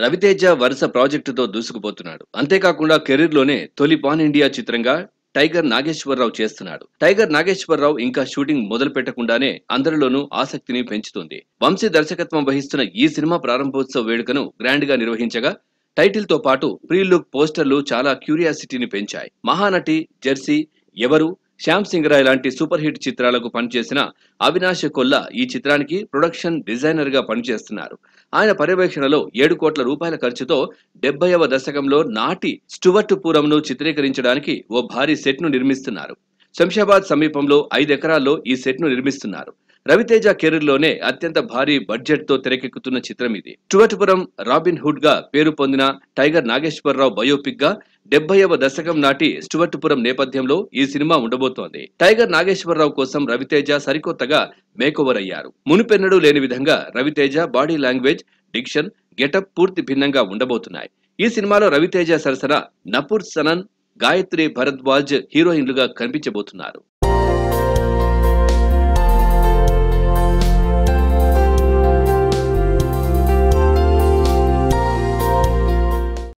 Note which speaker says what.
Speaker 1: రవితేజ వరుస ప్రాజెక్టుతో దూసుకుపోతున్నాడు అంతేకాకుండా కెరీర్ లోనే తొలి పాన్ ఇండియా చిత్రంగా టైగర్ నాగేశ్వరరావు చేస్తున్నాడు టైగర్ నాగేశ్వరరావు ఇంకా షూటింగ్ మొదలు పెట్టకుండానే అందరిలోనూ ఆసక్తిని పెంచుతుంది వంశీ దర్శకత్వం వహిస్తున్న ఈ సినిమా ప్రారంభోత్సవ వేడుకను గ్రాండ్ గా నిర్వహించగా టైటిల్ తో పాటు ప్రీ లుక్ పోస్టర్లు చాలా క్యూరియాసిటీని పెంచాయి మహానటి జెర్సీ ఎవరు శ్యామ్ సింగ్ రాయ్ లాంటి సూపర్ హిట్ చిత్రాలకు పనిచేసిన అవినాష్ కొల్లా ఈ చిత్రానికి ప్రొడక్షన్ డిజైనర్ గా పనిచేస్తున్నారు ఆయన పర్యవేక్షణలో ఏడు కోట్ల రూపాయల ఖర్చుతో డెబ్బైవ దశకంలో నాటి స్టువర్ట్ పూరంను చిత్రీకరించడానికి ఓ భారీ సెట్ ను నిర్మిస్తున్నారు శంషాబాద్ సమీపంలో ఐదు ఎకరాల్లో ఈ సెట్ ను నిర్మిస్తున్నారు రవితేజ కెరీర్ లోనే అత్యంత భారీ బడ్జెట్ తో తెరకెక్కుతున్న చిత్రం ఇది స్టువర్ట్పురం రాబిన్ హుడ్ గా పేరు పొందిన టైగర్ నాగేశ్వరరావు బయోపిక్ గా డెబ్బైవ దశకం నాటి స్టువర్ట్పురం నేపథ్యంలో ఈ సినిమా ఉండబోతోంది టైగర్ నాగేశ్వరరావు కోసం రవితేజ సరికొత్తగా మేకోవర్ అయ్యారు మునుపెన్నడూ లేని విధంగా Ravi Teja body language diction getup పూర్తి భిన్నంగా ఉండబోతున్నాయి ఈ సినిమాలో రవితేజ సరసన నపూర్ సనన్ గాయత్రి భరద్వాజ్ హీరోయిన్లుగా కనిపించబోతున్నారు